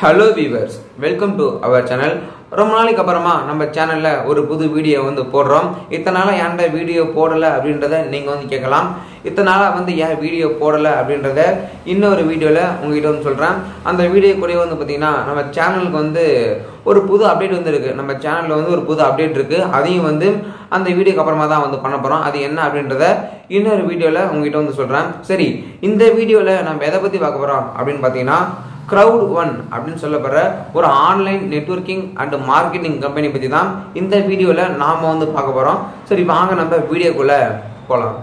hello viewers welcome to our channel ரொம்ப நாளைக்கு அப்புறமா நம்ம சேனல்ல ஒரு புது வீடியோ வந்து போடுறோம் இத்தனை நாளாக ஏன்டா வீடியோ போடலை அப்படின்றத நீங்க வந்து கேட்கலாம் இத்தனை நாளாக வந்து ஏன் வீடியோ போடலை அப்படின்றத இன்னொரு வீடியோவில் உங்ககிட்ட வந்து சொல்கிறேன் அந்த வீடியோ கூட வந்து பார்த்தீங்கன்னா நம்ம சேனலுக்கு வந்து ஒரு புது அப்டேட் வந்து இருக்கு நம்ம சேனலில் வந்து ஒரு புது அப்டேட் இருக்கு அதையும் வந்து அந்த வீடியோக்கு அப்புறமா தான் வந்து பண்ண போகிறோம் அது என்ன அப்படின்றத இன்னொரு வீடியோவில் உங்ககிட்ட வந்து சொல்கிறேன் சரி இந்த வீடியோவில் நம்ம எதை பற்றி பார்க்க போகிறோம் அப்படின்னு பார்த்தீங்கன்னா க்ரௌட் ஒன் அப்படின்னு சொல்லப்படுற ஒரு online networking and marketing company பற்றி தான் இந்த வீடியோவில் நாம் வந்து பார்க்க போகிறோம் சரி வாங்க நம்ம வீடியோக்குள்ளே போகலாம்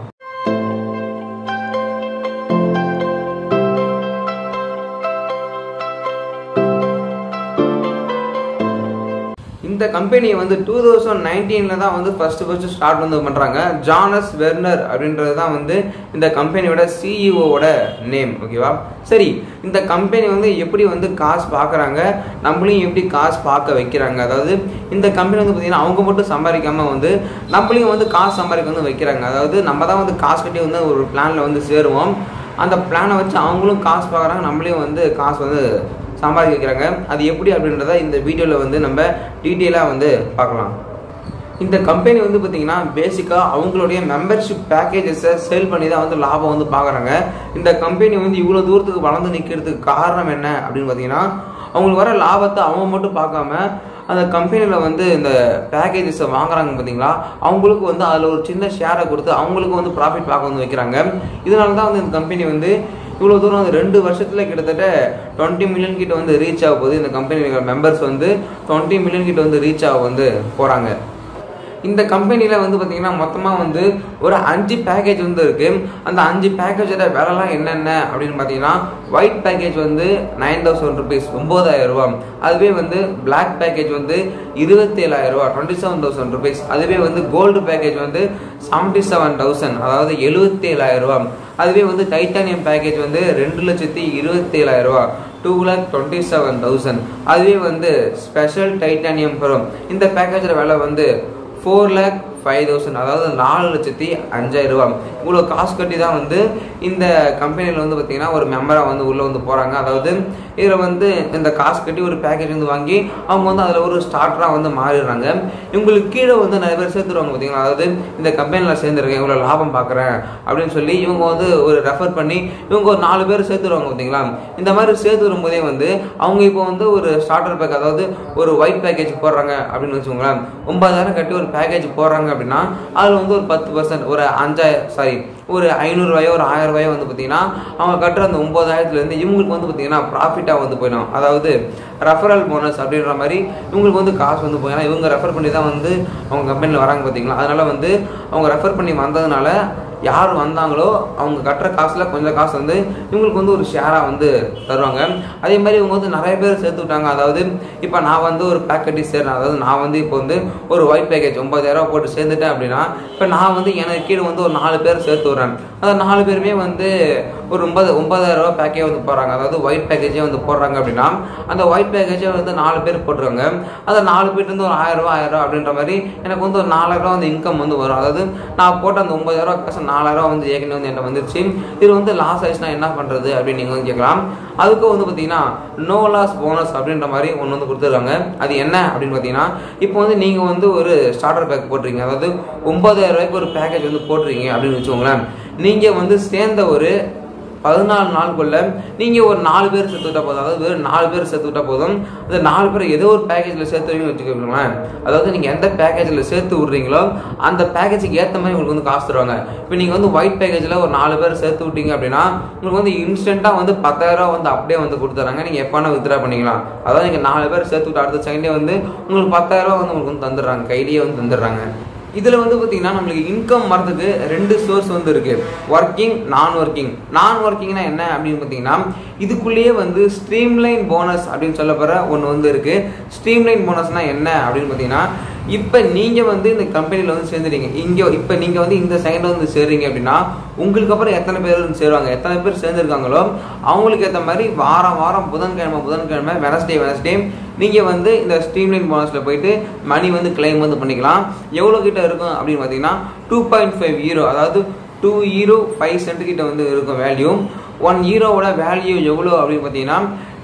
இந்த கம்பெனி வந்து டூ தௌசண்ட் நைன்டீனில் தான் வந்து ஃபர்ஸ்ட் ஃபர்ஸ்ட் ஸ்டார்ட் வந்து பண்ணுறாங்க ஜானஸ் வெர்னர் அப்படின்றது தான் வந்து இந்த கம்பெனியோட சிஇஓவோட நேம் ஓகேவா சரி இந்த கம்பெனி வந்து எப்படி வந்து காசு பார்க்குறாங்க நம்மளையும் எப்படி காசு பார்க்க வைக்கிறாங்க அதாவது இந்த கம்பெனி வந்து பார்த்திங்கன்னா அவங்க மட்டும் சம்பாதிக்காம வந்து நம்மளையும் வந்து காசு சம்பாதிக்க வந்து வைக்கிறாங்க அதாவது நம்ம தான் வந்து காசு கட்டி வந்து ஒரு பிளானில் வந்து சேருவோம் அந்த பிளானை வச்சு அவங்களும் காசு பார்க்குறாங்க நம்மளையும் வந்து காசு வந்து சம்பாதிக்க வைக்கிறாங்க அது எப்படி அப்படின்றத இந்த வீடியோவில் வந்து நம்ம டீட்டெயிலாக வந்து பார்க்கலாம் இந்த கம்பெனி வந்து பார்த்தீங்கன்னா பேசிக்காக அவங்களுடைய மெம்பர்ஷிப் பேக்கேஜஸை சேல் பண்ணி தான் வந்து லாபம் வந்து பார்க்குறாங்க இந்த கம்பெனி வந்து இவ்வளோ தூரத்துக்கு வளர்ந்து நிற்கிறதுக்கு காரணம் என்ன அப்படின்னு பார்த்தீங்கன்னா அவங்களுக்கு வர லாபத்தை அவங்க மட்டும் பார்க்காம அந்த கம்பெனியில் வந்து இந்த பேக்கேஜஸை வாங்குறாங்க பார்த்தீங்களா அவங்களுக்கு வந்து அதில் ஒரு சின்ன ஷேரை கொடுத்து அவங்களுக்கு வந்து ப்ராஃபிட் பார்க்க வந்து வைக்கிறாங்க இதனால தான் வந்து இந்த கம்பெனி வந்து இவ்வளோ தூரம் வந்து ரெண்டு வருஷத்தில் கிட்டத்தட்ட டுவெண்ட்டி மில்லியன் கிட்ட வந்து ரீச் ஆக போகுது இந்த கம்பெனி மெம்பர்ஸ் வந்து டுவெண்ட்டி மில்லியன் கிட்ட வந்து ரீச் ஆக வந்து போகிறாங்க இந்த கம்பெனியில் வந்து பார்த்தீங்கன்னா மொத்தமாக வந்து ஒரு அஞ்சு பேக்கேஜ் வந்து இருக்குது அந்த அஞ்சு பேக்கேஜோட விலைலாம் என்னென்ன அப்படின்னு பார்த்தீங்கன்னா ஒயிட் பேக்கேஜ் வந்து நைன் தௌசண்ட் ருபீஸ் ஒம்பதாயிரம் ரூபா அதுவே வந்து பிளாக் பேக்கேஜ் வந்து இருபத்தேழாயிரம் ரூபா டுவெண்ட்டி செவன் தௌசண்ட் ருபீஸ் அதுவே வந்து கோல்டு பேக்கேஜ் வந்து செவன்டி செவன் தௌசண்ட் அதாவது எழுபத்தேழாயிரம் ரூபா அதுவே வந்து டைட்டானியம் பேக்கேஜ் வந்து ரெண்டு லட்சத்தி இருபத்தேழாயிரம் ரூபா two lakh twenty seven thousand அதுவே வந்து ஸ்பெஷல் டைட்டானியம் ப்ரோ இந்த பேக்கேஜோட விலை வந்து ஃபோர் லேக் ஃபைவ் தௌசண்ட் அதாவது நாலு லட்சத்தி அஞ்சாயிரம் ரூபா இவ்வளோ காசு கட்டி தான் வந்து இந்த கம்பெனியில் வந்து பார்த்தீங்கன்னா ஒரு மெம்பராக வந்து உள்ளே வந்து போகிறாங்க அதாவது இதில் வந்து இந்த காசு கட்டி ஒரு பேக்கேஜ் வந்து வாங்கி அவங்க வந்து அதில் ஒரு ஸ்டார்டராக வந்து மாறிடுறாங்க இவங்களுக்கு கீழே வந்து நிறைய பேர் சேர்த்துருவாங்க பார்த்தீங்களா அதாவது இந்த கம்பெனியில் சேர்ந்துருக்கேன் இவ்வளோ லாபம் பார்க்குறேன் அப்படின்னு சொல்லி இவங்க வந்து ஒரு ரெஃபர் பண்ணி இவங்க ஒரு நாலு பேர் சேர்த்துருவாங்க பார்த்தீங்களா இந்த மாதிரி சேர்த்து வரும்போதே வந்து அவங்க இப்போ வந்து ஒரு ஸ்டார்டர் பேக் அதாவது ஒரு ஒயிட் பேக்கேஜ் போடுறாங்க அப்படின்னு வச்சுக்கோங்களேன் ஒன்பதாயிரம் கட்டி ஒரு பேக்கேஜ் போடுறாங்க அப்படின்னா அதில் வந்து ஒரு பத்து பர்சன்ட் ஒரு அஞ்சாயிரம் சாரி ஒரு ஐநூறுரூவாயோ ஒரு ஆயிரம் ரூபாயோ வந்து பார்த்தீங்கன்னா அவங்க கட்டுற அந்த ஒம்பதாயிரத்துலேருந்து இவங்களுக்கு வந்து பார்த்தீங்கன்னா ப்ராஃபிட்டாக வந்து போயிடும் அதாவது ரெஃபரல் போனஸ் அப்படின்ற மாதிரி இவங்களுக்கு வந்து காசு வந்து போயிடும் இவங்க ரெஃபர் பண்ணி தான் வந்து அவங்க கம்பெனியில் வராங்க பார்த்தீங்களா அதனால வந்து அவங்க ரெஃபர் பண்ணி வந்ததுனால யார் வந்தாங்களோ அவங்க கட்டுற காசில் கொஞ்சம் காசு வந்து இவங்களுக்கு வந்து ஒரு ஷேராக வந்து தருவாங்க அதே மாதிரி இவங்க வந்து நிறைய பேர் சேர்த்து விட்டாங்க அதாவது இப்போ நான் வந்து ஒரு பேக் கட்டி சேர்றேன் அதாவது நான் வந்து இப்போ வந்து ஒரு ஒயிட் பேக்கேஜ் ஒன்பதாயிரம் போட்டு சேர்ந்துட்டேன் அப்படின்னா இப்போ நான் வந்து எனக்கு கீழே வந்து ஒரு நாலு பேர் சேர்த்து விட்றேன் அந்த நாலு பேருமே வந்து ஒரு ஒன்பது ஒன்பதாயிரம் ரூபா பேக்கே வந்து போடுறாங்க அதாவது ஒயிட் பேக்கேஜே வந்து போடுறாங்க அப்படின்னா அந்த ஒயிட் பேக்கேஜே வந்து நாலு பேர் போட்டுருவாங்க அந்த நாலு பேர்லேருந்து ஒரு ஆயிரம் ரூபா ஆயிரம் ரூபா அப்படின்ற மாதிரி எனக்கு வந்து ஒரு நாலாயிரம் ரூபா வந்து இன்கம் வந்து வரும் அதாவது நான் போட்ட அந்த ஒன்பதாயிரம் ரூபா காசு நாலாயிரம் ரூபா வந்து ஏற்கனவே வந்து என்ன வந்துருச்சு இது வந்து லாஸ் ஆயிடுச்சுன்னா என்ன பண்ணுறது அப்படின்னு நீங்கள் வந்து கேட்கலாம் அதுக்கும் வந்து பார்த்தீங்கன்னா நோ லாஸ் போனஸ் அப்படின்ற மாதிரி ஒன்று வந்து கொடுத்துருக்காங்க அது என்ன அப்படின்னு பார்த்தீங்கன்னா இப்போ வந்து நீங்கள் வந்து ஒரு ஸ்டார்டர் பேக் போட்டுருக்கீங்க அதாவது ஒன்பதாயிரம் ரூபாய்க்கு ஒரு பேக்கேஜ் வந்து போட்டுருக்கீங்க அப்படின்னு வச்சுக்கோங்களேன் நீங்கள் வந்து சேர்ந்த ஒரு பதினாலு நாளுக்குள்ள நீங்கள் ஒரு நாலு பேர் சேர்த்து விட்டா போதும் அதாவது வெறும் நாலு பேர் சேர்த்து விட்டா போதும் அந்த நாலு பேர் ஏதோ ஒரு பேக்கேஜில் சேர்த்துருவீங்கன்னு வச்சுக்கோங்களேன் அதாவது நீங்கள் எந்த பேக்கேஜில் சேர்த்து விட்றீங்களோ அந்த பேக்கேஜுக்கு ஏற்ற மாதிரி உங்களுக்கு வந்து காசு தருவாங்க இப்போ நீங்கள் வந்து ஒயிட் பேக்கேஜில் ஒரு நாலு பேர் சேர்த்து விட்டீங்க அப்படின்னா உங்களுக்கு வந்து இன்ஸ்டண்ட்டாக வந்து பத்தாயிரம் வந்து அப்படியே வந்து கொடுத்துறாங்க நீங்கள் எப்போ வேணால் வித்ரா பண்ணிக்கலாம் அதாவது நீங்கள் நாலு பேர் சேர்த்து விட்டு அடுத்த செகண்டே வந்து உங்களுக்கு பத்தாயிரம் வந்து உங்களுக்கு வந்து தந்துடுறாங்க கையிலேயே வந்து தந்துடுறாங்க இதில் வந்து பார்த்தீங்கன்னா நம்மளுக்கு இன்கம் வரதுக்கு ரெண்டு சோர்ஸ் வந்து இருக்கு ஒர்க்கிங் நான் ஒர்க்கிங் நான் ஒர்க்கிங்னா என்ன அப்படின்னு பார்த்தீங்கன்னா இதுக்குள்ளேயே வந்து ஸ்ட்ரீம்லைன் போனஸ் அப்படின்னு சொல்லப்படுற ஒன்று வந்து இருக்கு ஸ்ட்ரீம்லைன் போனஸ்னா என்ன அப்படின்னு பார்த்தீங்கன்னா இப்போ நீங்கள் வந்து இந்த கம்பெனியில் வந்து சேர்ந்துறீங்க இங்கே இப்போ நீங்கள் வந்து இந்த செகண்டில் வந்து சேர்றீங்க அப்படின்னா உங்களுக்கு அப்புறம் எத்தனை பேர் வந்து சேருவாங்க எத்தனை பேர் சேர்ந்துருக்காங்களோ அவங்களுக்கு ஏற்ற மாதிரி வாரம் வாரம் புதன்கிழமை புதன்கிழமை வெனஸ்டே வெனஸ்டே நீங்கள் வந்து இந்த ஸ்ட்ரீம்லைன் போனஸில் போயிட்டு மணி வந்து கிளைம் வந்து பண்ணிக்கலாம் எவ்வளோ கிட்ட இருக்கும் அப்படின்னு பார்த்தீங்கன்னா டூ பாயிண்ட் ஃபைவ் ஹீரோ அதாவது டூ ஹீரோ ஃபைவ் சென்ட் கிட்ட வந்து இருக்கும் வேல்யூ ஒன் ஹீரோவோட வேல்யூ எவ்வளோ அப்படின்னு பார்த்தீங்கன்னா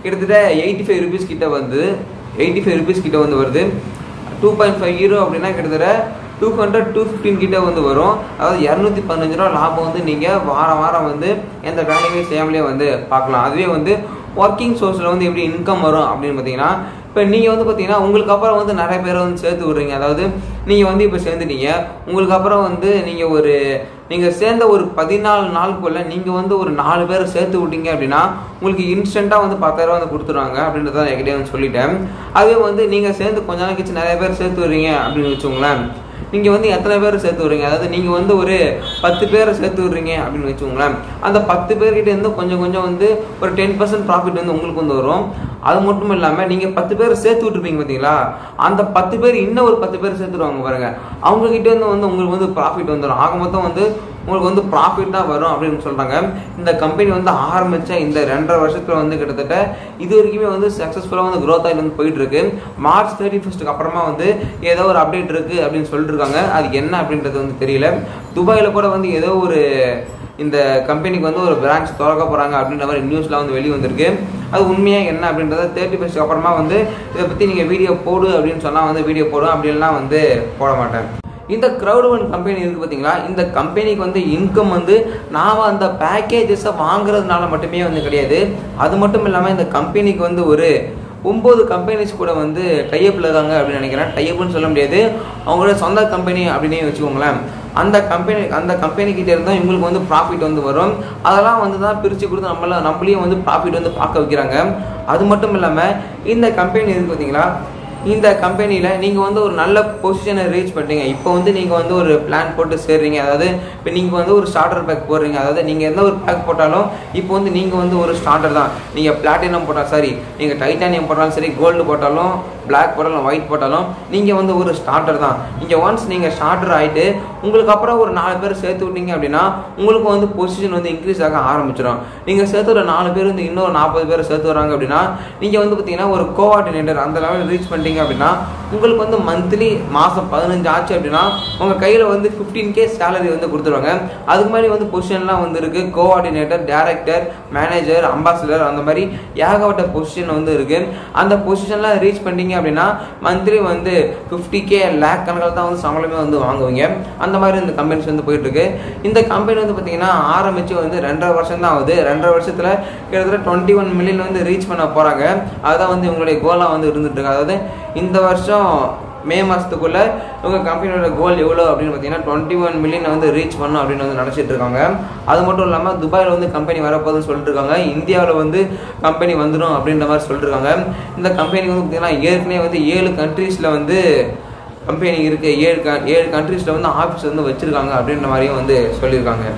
கிட்டத்தட்ட எயிட்டி ஃபைவ் ருபீஸ் கிட்ட வந்து எயிட்டி ஃபைவ் ருபீஸ் கிட்ட வந்து வருது டூ பாயிண்ட் ஃபைவ் ஹீரோ அப்படின்னா கிட்டத்தட்ட டூ ஹண்ட்ரட் டூ ஃபிஃப்டின் கிட்ட வந்து வரும் அதாவது இரநூத்தி பதினஞ்சு ரூபா லாபம் வந்து நீங்கள் வாரம் வாரம் வந்து எந்த வேலையுமே செய்யாமலே வந்து பார்க்கலாம் அதுவே வந்து ஒர்க்கிங் சோர்ஸில் வந்து எப்படி இன்கம் வரும் அப்படின்னு பார்த்தீங்கன்னா இப்போ நீங்கள் வந்து பார்த்தீங்கன்னா உங்களுக்கு அப்புறம் வந்து நிறைய பேரை வந்து சேர்த்து விடுறீங்க அதாவது நீங்கள் வந்து இப்போ சேர்ந்துட்டீங்க உங்களுக்கு அப்புறம் வந்து நீங்கள் ஒரு நீங்கள் சேர்ந்த ஒரு பதினாலு நாளுக்குள்ள நீங்கள் வந்து ஒரு நாலு பேரை சேர்த்து விட்டீங்க அப்படின்னா உங்களுக்கு இன்ஸ்டண்ட்டாக வந்து பத்தாயிரம் வந்து கொடுத்துருவாங்க அப்படின்றத என்கிட்ட வந்து சொல்லிட்டேன் அதுவே வந்து நீங்கள் சேர்ந்து கொஞ்ச நாள் கழிச்சு நிறைய பேர் சேர்த்து விடுறீங்க அப்படின்னு வச்சுக்கோங்களேன் நீங்கள் வந்து எத்தனை பேர் சேர்த்து விடுறீங்க அதாவது நீங்கள் வந்து ஒரு பத்து பேரை சேர்த்து விடுறீங்க அப்படின்னு வச்சுக்கோங்களேன் அந்த பத்து பேர்கிட்ட இருந்து கொஞ்சம் கொஞ்சம் வந்து ஒரு டென் பர்சன்ட் ப்ராஃபிட் வந்து உங்களுக்கு வந்து வரும் அது மட்டும் இல்லாமல் நீங்கள் பத்து பேர் சேர்த்து விட்டுருப்பீங்க பார்த்தீங்களா அந்த பத்து பேர் இன்னும் ஒரு பத்து பேர் சேர்த்துருவாங்க பாருங்க அவங்க கிட்ட இருந்து வந்து உங்களுக்கு வந்து ப்ராஃபிட் வந்துடும் ஆக மொத்தம் வந்து உங்களுக்கு வந்து ப்ராஃபிட் தான் வரும் அப்படின்னு சொல்கிறாங்க இந்த கம்பெனி வந்து ஆரம்பித்த இந்த ரெண்டரை வருஷத்தில் வந்து கிட்டத்தட்ட இது வரைக்குமே வந்து சக்ஸஸ்ஃபுல்லாக வந்து க்ரோத் ஆகி வந்து போயிட்டு இருக்கு மார்ச் தேர்ட்டி ஃபஸ்ட்டுக்கு அப்புறமா வந்து ஏதோ ஒரு அப்டேட் இருக்குது அப்படின்னு சொல்லிட்டு இருக்காங்க அது என்ன அப்படின்றது வந்து தெரியல துபாயில் கூட வந்து ஏதோ ஒரு இந்த கம்பெனிக்கு வந்து ஒரு பிரான்ச் திறக்க போகிறாங்க அப்படின்ற மாதிரி நியூஸ்லாம் வந்து வெளியே வந்திருக்கு அது உண்மையாக என்ன அப்படின்றத தேர்ட்டி ஃபஸ்ட்டுக்கு அப்புறமா வந்து இதை பற்றி நீங்கள் வீடியோ போடு அப்படின்னு சொன்னால் வந்து வீடியோ போடும் அப்படின்லாம் வந்து போட மாட்டேன் இந்த க்ரௌட் ஒன் கம்பெனி இருக்குது பார்த்தீங்களா இந்த கம்பெனிக்கு வந்து இன்கம் வந்து நாம் அந்த பேக்கேஜஸை வாங்குறதுனால மட்டுமே வந்து கிடையாது அது மட்டும் இல்லாமல் இந்த கம்பெனிக்கு வந்து ஒரு ஒம்பது கம்பெனிஸ் கூட வந்து டைப்பில் இருக்காங்க அப்படின்னு நினைக்கிறேன் டைப்னு சொல்ல முடியாது அவங்களோட சொந்த கம்பெனி அப்படின்னு வச்சுக்கோங்களேன் அந்த கம்பெனி அந்த கம்பெனிக்கிட்ட இருந்தால் இவங்களுக்கு வந்து ப்ராஃபிட் வந்து வரும் அதெல்லாம் வந்து தான் பிரித்து கொடுத்து நம்மள நம்மளையும் வந்து ப்ராஃபிட் வந்து பார்க்க வைக்கிறாங்க அது மட்டும் இல்லாமல் இந்த கம்பெனி இருக்குது பார்த்தீங்களா இந்த கம்பெனியில் நீங்கள் வந்து ஒரு நல்ல பொசிஷனை ரீச் பண்ணுறீங்க இப்போ வந்து நீங்கள் வந்து ஒரு பிளான் போட்டு சேர்றீங்க அதாவது இப்போ நீங்கள் வந்து ஒரு ஸ்டார்டர் பேக் போடுறீங்க அதாவது நீங்கள் எந்த ஒரு பேக் போட்டாலும் இப்போ வந்து நீங்கள் வந்து ஒரு ஸ்டார்டர் தான் நீங்கள் பிளாட்டினம் போட்டால் சாரி நீங்கள் டைட்டானியம் போட்டாலும் சரி கோல்டு போட்டாலும் பிளாக் போட்டாலும் ஒயிட் போட்டாலும் நீங்கள் வந்து ஒரு ஸ்டார்டர் தான் நீங்கள் ஒன்ஸ் நீங்கள் ஸ்டார்டர் ஆகிட்டு உங்களுக்கு அப்புறம் ஒரு நாலு பேர் சேர்த்து விட்டீங்க அப்படின்னா உங்களுக்கு வந்து பொசிஷன் வந்து இன்க்ரீஸ் ஆக ஆரம்பிச்சிடும் நீங்கள் சேர்த்து ஒரு நாலு பேர் வந்து இன்னொரு நாற்பது பேர் சேர்த்து வராங்க அப்படின்னா நீங்கள் வந்து பார்த்தீங்கன்னா ஒரு கோஆர்டினேட்டர் அந்த லெவலில் ரீச் பண்ணிட்டீங்க அப்படின்னா உங்களுக்கு வந்து மந்த்லி மாதம் பதினஞ்சு ஆச்சு அப்படின்னா உங்கள் கையில் வந்து ஃபிஃப்டீன் கே சேலரி வந்து கொடுத்துருவாங்க அதுக்கு மாதிரி வந்து பொசிஷன்லாம் வந்து இருக்குது கோஆர்டினேட்டர் டேரக்டர் மேனேஜர் அம்பாசிடர் அந்த மாதிரி ஏகப்பட்ட பொசிஷன் வந்து இருக்குது அந்த பொசிஷன்லாம் ரீச் பண்ணிட்டீங்க அப்படின்னா மந்த்லி வந்து ஃபிஃப்டி கே லேக் கணக்கில் தான் வந்து சம்பளமே வந்து வாங்குவீங்க அந்த மாதிரி இந்த கம்பெனிஸ் வந்து போயிட்டு இருக்கு இந்த கம்பெனி வந்து பார்த்தீங்கன்னா ஆரம்பிச்சு வந்து ரெண்டரை வருஷம் தான் ஆகுது ரெண்டரை வருஷத்தில் கிட்டத்தட்ட டுவெண்ட்டி ஒன் மில்லியன் வந்து ரீச் பண்ண போகிறாங்க அதுதான் வந்து இவங்களுடைய கோலாக வந்து இருந்துட்டு இருக்கு அதாவது இந்த வருஷம் மே மாதத்துக்குள்ளே இவங்க கம்பெனியோட கோல் எவ்வளோ அப்படின்னு பார்த்தீங்கன்னா டுவெண்ட்டி ஒன் மில்லியன் வந்து ரீச் பண்ணும் அப்படின்னு வந்து நினச்சிட்டு இருக்காங்க அது மட்டும் இல்லாமல் துபாயில் வந்து கம்பெனி வரப்போகுதுன்னு சொல்லிட்டு இருக்காங்க இந்தியாவில் வந்து கம்பெனி வந்துடும் அப்படின்ற மாதிரி சொல்லிட்டு இருக்காங்க இந்த கம்பெனி வந்து பார்த்தீங்கன்னா ஏற்கனவே வந்து ஏழு கண்ட்ரீஸில் வந்து கம்பெனி இருக்குது ஏழு க ஏழு கண்ட்ரீஸில் வந்து ஆஃபீஸ் வந்து வச்சுருக்காங்க அப்படின்ற மாதிரியும் வந்து சொல்லியிருக்காங்க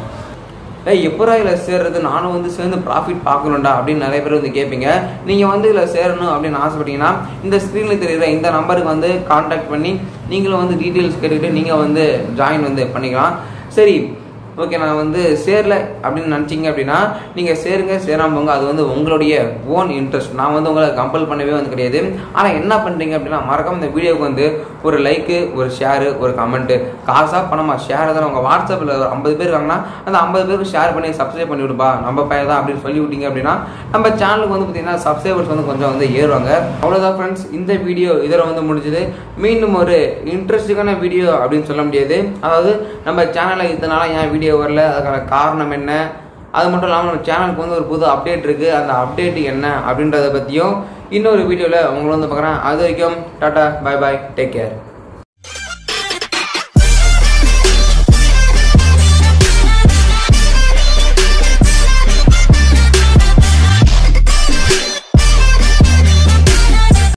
ஏய் எப்பரா இதில் சேர்றது நானும் வந்து சேர்ந்து ப்ராஃபிட் பார்க்கணும்டா அப்படின்னு நிறைய பேர் வந்து கேட்பீங்க நீங்கள் வந்து இதில் சேரணும் அப்படின்னு ஆசைப்பட்டீங்கன்னா இந்த ஸ்க்ரீனில் தெரியுற இந்த நம்பருக்கு வந்து காண்டாக்ட் பண்ணி நீங்களும் வந்து டீட்டெயில்ஸ் கேட்டுக்கிட்டு நீங்கள் வந்து ஜாயின் வந்து பண்ணிக்கலாம் சரி ஓகே நான் வந்து சேரல அப்படின்னு நினச்சிங்க அப்படின்னா நீங்கள் சேருங்க சேராம போங்க அது வந்து உங்களுடைய ஓன் இன்ட்ரெஸ்ட் நான் வந்து உங்களை கம்பல் பண்ணவே வந்து கிடையாது ஆனால் என்ன பண்ணுறீங்க அப்படின்னா மறக்காம இந்த வீடியோவுக்கு வந்து ஒரு லைக்கு ஒரு ஷேரு ஒரு கமெண்ட்டு காசாக பணமா ஷேர் தான் உங்கள் வாட்ஸ்அப்பில் ஒரு ஐம்பது பேர் இருக்காங்கன்னா அந்த ஐம்பது பேருக்கு ஷேர் பண்ணி சப்ஸ்கிரைப் பண்ணி விடுப்பா நம்ம பையன் தான் அப்படின்னு சொல்லி விட்டீங்க அப்படின்னா நம்ம சேனலுக்கு வந்து பார்த்தீங்கன்னா சப்ஸ்கிரைபர்ஸ் வந்து கொஞ்சம் வந்து ஏறுவாங்க அவ்வளோதான் ஃப்ரெண்ட்ஸ் இந்த வீடியோ இதில் வந்து முடிஞ்சது மீண்டும் ஒரு இன்ட்ரெஸ்டிங்கான வீடியோ அப்படின்னு சொல்ல முடியாது அதாவது நம்ம சேனலில் இதனால ஏன் வீடியோ வரல அதுக்கான காரணம் என்ன அது மட்டும் இல்லாமல் நம்ம சேனலுக்கு வந்து ஒரு புது அப்டேட் இருக்குது அந்த அப்டேட் என்ன அப்படின்றத பற்றியும் இன்னொரு வீடியோவில் உங்களை வந்து பார்க்குறேன் அது வரைக்கும் tata bye bye take care